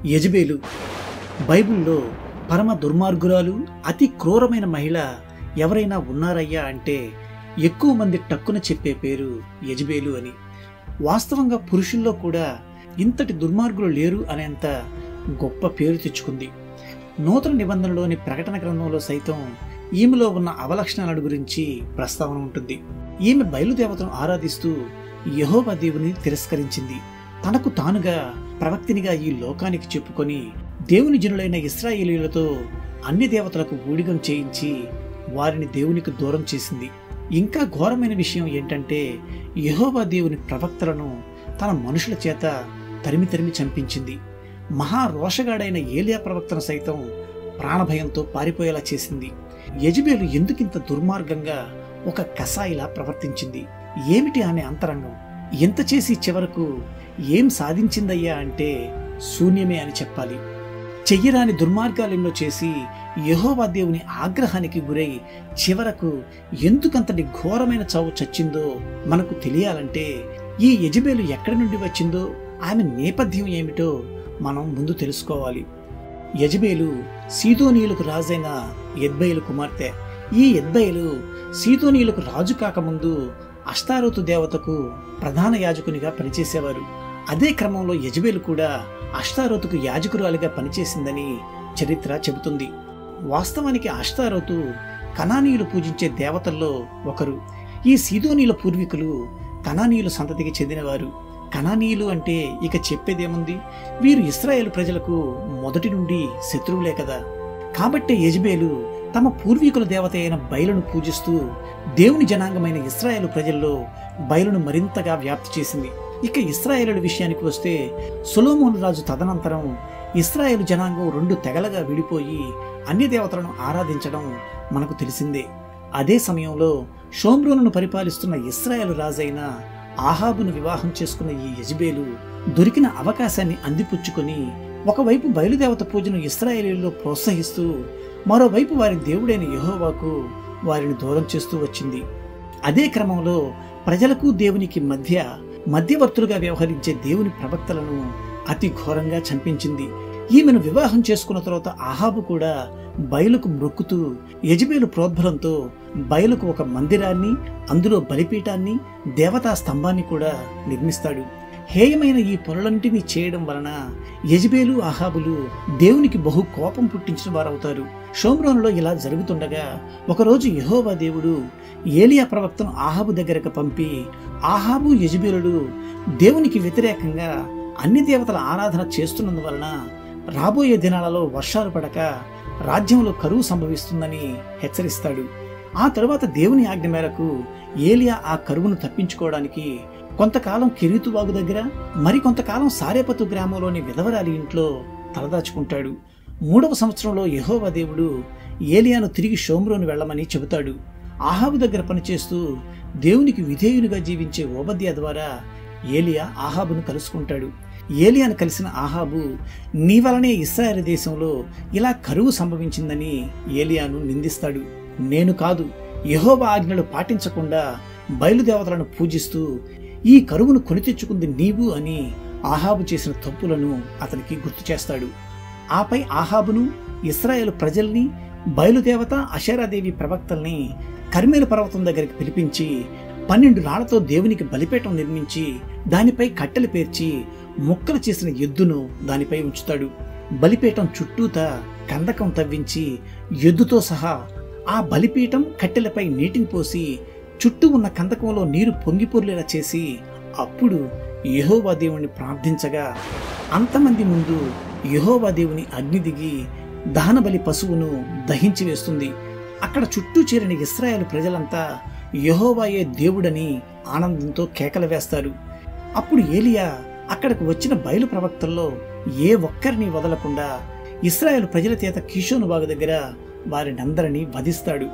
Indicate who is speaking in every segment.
Speaker 1: యజబేలు బైబిల్లో పరమ దుర్మార్గురాలు అతి క్రూరమైన మహిళ ఎవరైనా ఉన్నారయ్యా అంటే ఎక్కువ మంది టక్కున చెప్పే పేరు యజబేలు అని వాస్తవంగా పురుషుల్లో కూడా ఇంతటి దుర్మార్గులు లేరు అనేంత గొప్ప పేరు తెచ్చుకుంది నూతన నిబంధనలోని ప్రకటన గ్రంథంలో సైతం ఈమెలో ఉన్న అవలక్షణాల గురించి ప్రస్తావన ఉంటుంది ఈమె బయలుదేవతను ఆరాధిస్తూ యహోవా దేవుని తిరస్కరించింది తనకు తానుగా ప్రవక్తినిగా ఈ లోకానికి చెప్పుకొని దేవుని జనులైన ఇస్రాయేలీలతో అన్ని దేవతలకు ఊడిగం చేయించి వారిని దేవునికి దూరం చేసింది ఇంకా ఘోరమైన విషయం ఏంటంటే యహోవా దేవుని ప్రవక్తలను తన మనుషుల చేత తరిమి తరిమి చంపించింది మహా రోషగాడైన ఏలియా ప్రవక్తను సైతం ప్రాణభయంతో పారిపోయేలా చేసింది యజబేలు ఎందుకింత దుర్మార్గంగా ఒక కసాయిలా ప్రవర్తించింది ఏమిటి ఆమె అంతరంగం ఎంత చేసి చివరకు ఏం సాధించిందయ్యా అంటే శూన్యమే అని చెప్పాలి చెయ్యరాని దుర్మార్గాలెన్నో చేసి యహోవా దేవుని ఆగ్రహానికి గురై చివరకు ఎందుకంతటి ఘోరమైన చావు చచ్చిందో మనకు తెలియాలంటే ఈ యజబేలు ఎక్కడి నుండి వచ్చిందో ఆమె నేపథ్యం ఏమిటో మనం ముందు తెలుసుకోవాలి యజబేలు సీదోనీయులకు రాజైన ఎద్బయలు కుమార్తె ఈ ఎద్బయలు సీదోనీయులకు రాజు కాకముందు అష్టారోతు దేవతకు ప్రధాన యాజకునిగా పనిచేసేవారు అదే క్రమంలో యజబేలు కూడా అష్టారోతుకు యాజకురాలిగా పనిచేసిందని చరిత్ర చెబుతుంది వాస్తవానికి అష్టారోతు కనానీయులు పూజించే దేవతల్లో ఒకరు ఈ సీదోనీయుల పూర్వీకులు కనానీయుల సంతతికి చెందినవారు కనానీయులు అంటే ఇక చెప్పేదేముంది వీరు ఇస్రాయేల్ ప్రజలకు మొదటి నుండి శత్రువులే కదా కాబట్టే యజ్బేలు తమ పూర్వీకుల దేవత అయిన బయలును పూజిస్తూ దేవుని జనాంగమైన ఇస్రాయేల్ ప్రజల్లో బయలును మరింతగా వ్యాప్తి చేసింది ఇక ఇస్రాయేలుల విషయానికి వస్తే సొలోమోను రాజు తదనంతరం ఇస్రాయేల్ జనాంగం రెండు తెగలగా విడిపోయి అన్ని దేవతలను ఆరాధించడం మనకు తెలిసిందే అదే సమయంలో షోమ్రోనును పరిపాలిస్తున్న ఇస్రాయేల్ రాజైన ఆహాబును వివాహం చేసుకున్న ఈ యజ్బేలు దొరికిన అవకాశాన్ని అందిపుచ్చుకొని ఒకవైపు బయలుదేవత పూజను ఇస్రాయేలీల్లో ప్రోత్సహిస్తూ మరోవైపు వారి దేవుడైన యెహోవాకు వారిని దూరం చేస్తూ వచ్చింది అదే క్రమంలో ప్రజలకు దేవునికి మధ్య మధ్యవర్తులుగా వ్యవహరించే దేవుని ప్రవక్తలను అతి ఘోరంగా చంపించింది ఈమెను వివాహం చేసుకున్న తర్వాత ఆహాబు కూడా బయలుకు మ్రొక్కుతూ యజబేలు ప్రోద్బలంతో బయలుకు ఒక మందిరాన్ని అందులో బలిపీఠాన్ని దేవతా స్తంభాన్ని కూడా నిర్మిస్తాడు హేయమైన ఈ పనులన్నింటినీ చేయడం వలన యజబేలు ఆహాబులు దేవునికి బహు కోపం పుట్టించిన వారవుతారు షోమ్రోనులో ఇలా జరుగుతుండగా ఒకరోజు యహోవా దేవుడు ఏలియా ప్రవక్తను ఆహాబు దగ్గరకు పంపి ఆహాబు యజబేలుడు దేవునికి వ్యతిరేకంగా అన్ని దేవతల ఆరాధన చేస్తున్నందువలన రాబోయే దినాలలో వర్షాలు పడక రాజ్యంలో కరువు సంభవిస్తుందని హెచ్చరిస్తాడు ఆ తరువాత దేవుని ఆజ్ఞ మేరకు ఏలియా ఆ కరువును తప్పించుకోవడానికి కొంతకాలం కిరీతువాగు దగ్గర మరికొంతకాలం సారేపతు గ్రామంలోని విధవరాలి ఇంట్లో తలదాచుకుంటాడు మూడవ సంవత్సరంలో యెహోవా దేవుడు ఏలియాను తిరిగి షోమ్రోను వెళ్ళమని చెబుతాడు ఆహాబు దగ్గర పనిచేస్తూ దేవునికి విధేయునిగా జీవించే ఓబద్య ద్వారా ఏలియా ఆహాబును కలుసుకుంటాడు ఏలియాను కలిసిన ఆహాబు నీ వలనే ఇస్రాయేల్ దేశంలో ఇలా కరువు సంభవించిందని ఏలియాను నిందిస్తాడు నేను కాదు యెహోవా ఆజ్ఞలు పాటించకుండా బయలుదేవతలను పూజిస్తూ ఈ కరువును కొని తెచ్చుకుంది నీవు అని ఆహాబు చేసిన తప్పులను అతనికి గుర్తు చేస్తాడు ఆపై ఆహాబును ఇస్రాయేల్ ప్రజల్ని బయలుదేవత అషేరాదేవి ప్రవక్తల్ని కర్మేలు పర్వతం దగ్గరికి పిలిపించి పన్నెండు రాళ్లతో దేవునికి బలిపీఠం నిర్మించి దానిపై కట్టెలు పేర్చి ముక్కలు చేసిన ఎద్దును దానిపై ఉంచుతాడు బలిపీఠం చుట్టూత కందకం తవ్వించి ఎద్దుతో సహా ఆ బలిపీఠం కట్టెలపై నీటిని పోసి చుట్టూ ఉన్న కందకంలో నీరు పొంగిపొర్లేలా చేసి అప్పుడు యెహోవా దేవుని ప్రార్థించగా అంతమంది ముందు యెహోవా దేవుని అగ్ని దిగి దహనబలి పశువును దహించి వేస్తుంది అక్కడ చుట్టూ చేరిన ఇస్రాయేల్ ప్రజలంతా యెహోవాయే దేవుడని ఆనందంతో కేకలు వేస్తారు అప్పుడు ఏలియా అక్కడికి వచ్చిన బయలు ప్రవక్తల్లో ఏ ఒక్కరిని వదలకుండా ఇస్రాయేల్ ప్రజల చేత కిషోను బాగు దగ్గర వారినందరినీ వధిస్తాడు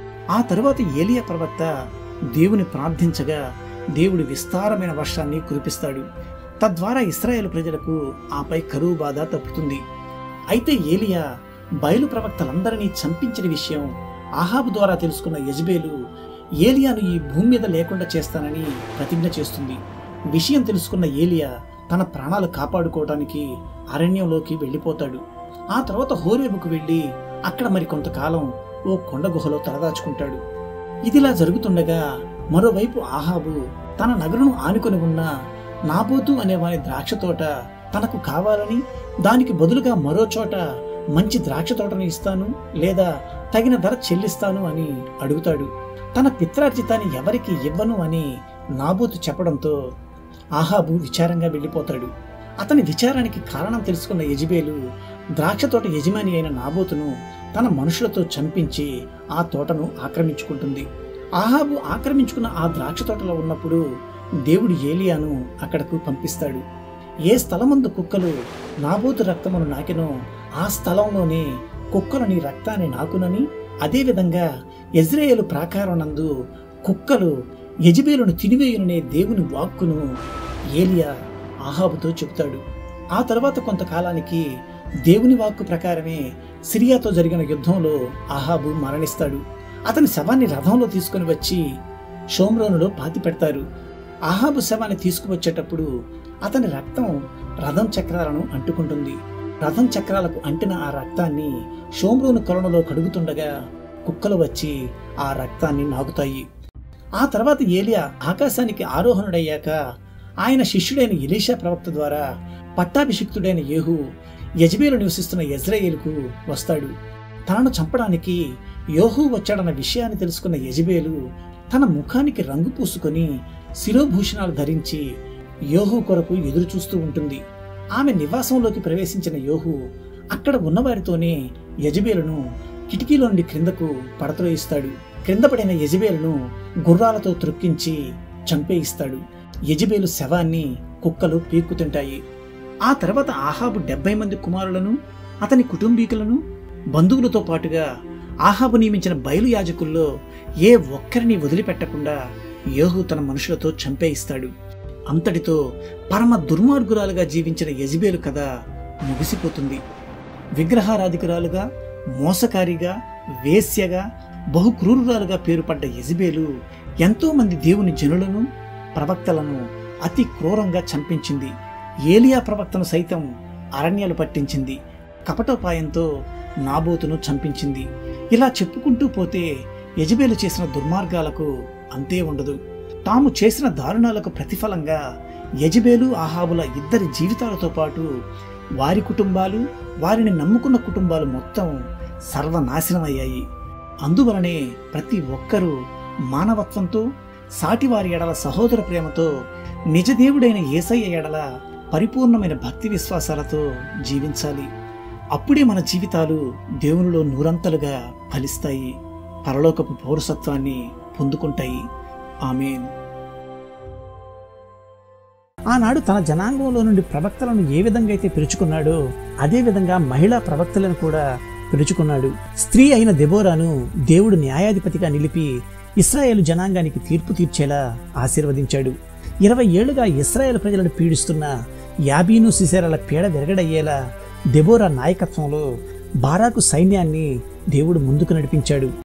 Speaker 1: ఆ తరువాత ఏలియా ప్రవక్త దేవుని ప్రార్థించగా దేవుడు విస్తారమైన వర్షాన్ని కురిపిస్తాడు తద్వారా ఇస్రాయేల్ ప్రజలకు ఆపై కరువు బాధ తప్పుతుంది అయితే ఏలియా బయలు ప్రవక్తలందరినీ చంపించిన విషయం ఆహాబు ద్వారా తెలుసుకున్న యజ్బేలు ఏలియాను ఈ భూమి మీద లేకుండా చేస్తానని ప్రతిజ్ఞ చేస్తుంది విషయం తెలుసుకున్న ఏలియా తన ప్రాణాలు కాపాడుకోవడానికి అరణ్యంలోకి వెళ్ళిపోతాడు ఆ తర్వాత హోరేబుకు వెళ్ళి అక్కడ మరి కొంతకాలం ఓ కొండ గుహలో తలదాచుకుంటాడు ఇదిలా జరుగుతుండగా మరోవైపు ఆహాబు తన నగరును ఆనుకొని ఉన్న నాబోతు అనే వారి ద్రాక్ష తోట తనకు కావాలని దానికి బదులుగా మరో చోట మంచి ద్రాక్ష తోటను ఇస్తాను లేదా తగిన ధర చెల్లిస్తాను అని అడుగుతాడు తన పిత్రార్జితాన్ని ఎవరికి ఇవ్వను అని నాబోతు చెప్పడంతో ఆహాబు విచారంగా వెళ్ళిపోతాడు అతని విచారానికి కారణం తెలుసుకున్న యజిబేలు ద్రాక్ష తోట యజమాని అయిన నాబోతును తన మనుషులతో చంపించి ఆ తోటను ఆక్రమించుకుంటుంది ఆహాబు ఆక్రమించుకున్న ఆ ద్రాక్ష తోటలో ఉన్నప్పుడు దేవుడు ఏలియాను అక్కడకు పంపిస్తాడు ఏ స్థలమందు కుక్కలు నాబోతు రక్తమును నాకెనో ఆ స్థలంలోనే కుక్కలు నీ రక్తాన్ని నాకునని అదేవిధంగా ఎజ్రాయేలు ప్రాకారం నందు కుక్కలు యజబేలును తినివేయుననే దేవుని వాక్కును ఏలియా ఆహాబుతో చెబుతాడు ఆ తర్వాత కొంతకాలానికి దేవుని వాక్కు ప్రకారమే సిరియాతో జరిగిన యుద్ధంలో ఆహాబు మరణిస్తాడు అతని శవాన్ని రథంలో తీసుకుని వచ్చి షోమ్రోనులో పాతి పెడతారు ఆహాబు శవాన్ని తీసుకువచ్చేటప్పుడు అతని రక్తం రథం చక్రాలను అంటుకుంటుంది రథం చక్రాలకు అంటిన ఆ రక్తాన్ని షోమ్రోను కొలనులో కడుగుతుండగా కుక్కలు వచ్చి ఆ రక్తాన్ని నాగుతాయి ఆ తర్వాత ఏలియా ఆకాశానికి ఆరోహణుడయ్యాక ఆయన శిష్యుడైన ఎలీషా ప్రవక్త ద్వారా పట్టాభిషిక్తుడైన యేహు యజ్బేలు నివసిస్తున్న యజ్రయేలుకు వస్తాడు తనను చంపడానికి యోహు వచ్చాడన్న విషయాన్ని తెలుసుకున్న యజబేలు తన ముఖానికి రంగు పూసుకొని శిరోభూషణాలు ధరించి యోహు కొరకు ఎదురు చూస్తూ ఉంటుంది ఆమె నివాసంలోకి ప్రవేశించిన యోహు అక్కడ ఉన్నవారితోనే యజబేలును కిటికీలో నుండి క్రిందకు పడత్రోయిస్తాడు క్రింద పడిన యజబేలును గుర్రాలతో త్రొక్కించి చంపేయిస్తాడు యజబేలు శవాన్ని కుక్కలు పీక్కు తింటాయి ఆ తర్వాత ఆహాబు డెబ్బై మంది కుమారులను అతని కుటుంబీకులను బంధువులతో పాటుగా ఆహాబు నియమించిన బయలు యాజకుల్లో ఏ ఒక్కరిని వదిలిపెట్టకుండా యోహు తన మనుషులతో చంపేయిస్తాడు అంతటితో పరమ దుర్మార్గురాలుగా జీవించిన యజిబేలు కథ ముగిసిపోతుంది విగ్రహారాధికురాలుగా మోసకారిగా వేశ్యగా బహుక్రూరురాలుగా పేరుపడ్డ యజిబేలు ఎంతో మంది దేవుని జనులను ప్రవక్తలను అతి క్రూరంగా చంపించింది ఏలియా ప్రవక్తను సైతం అరణ్యాలు పట్టించింది కపటోపాయంతో నాబోతును చంపించింది ఇలా చెప్పుకుంటూ పోతే యజబేలు చేసిన దుర్మార్గాలకు అంతే ఉండదు తాము చేసిన దారుణాలకు ప్రతిఫలంగా యజబేలు ఆహాబుల ఇద్దరి జీవితాలతో పాటు వారి కుటుంబాలు వారిని నమ్ముకున్న కుటుంబాలు మొత్తం సర్వనాశనమయ్యాయి అందువలనే ప్రతి ఒక్కరూ మానవత్వంతో సాటివారి ఎడల సహోదర ప్రేమతో నిజదేవుడైన ఏసయ్య ఎడల పరిపూర్ణమైన భక్తి విశ్వాసాలతో జీవించాలి అప్పుడే మన జీవితాలు దేవునిలో నూరంతలుగా ఫలిస్తాయి పరలోకపు పౌరసత్వాన్ని పొందుకుంటాయి ఆమెన్ ఆనాడు తన జనాంగంలో నుండి ప్రవక్తలను ఏ విధంగా అయితే పిలుచుకున్నాడో అదే విధంగా మహిళా ప్రవక్తలను కూడా పిలుచుకున్నాడు స్త్రీ అయిన దెబోరాను దేవుడు న్యాయాధిపతిగా నిలిపి ఇస్రాయేలు జనాంగానికి తీర్పు తీర్చేలా ఆశీర్వదించాడు ఇరవై ఏళ్లుగా ఇస్రాయేల్ ప్రజలను పీడిస్తున్న యాబీను సిసేరల పీడ విరగడయ్యేలా దెబోరా నాయకత్వంలో బారాకు సైన్యాన్ని దేవుడు ముందుకు నడిపించాడు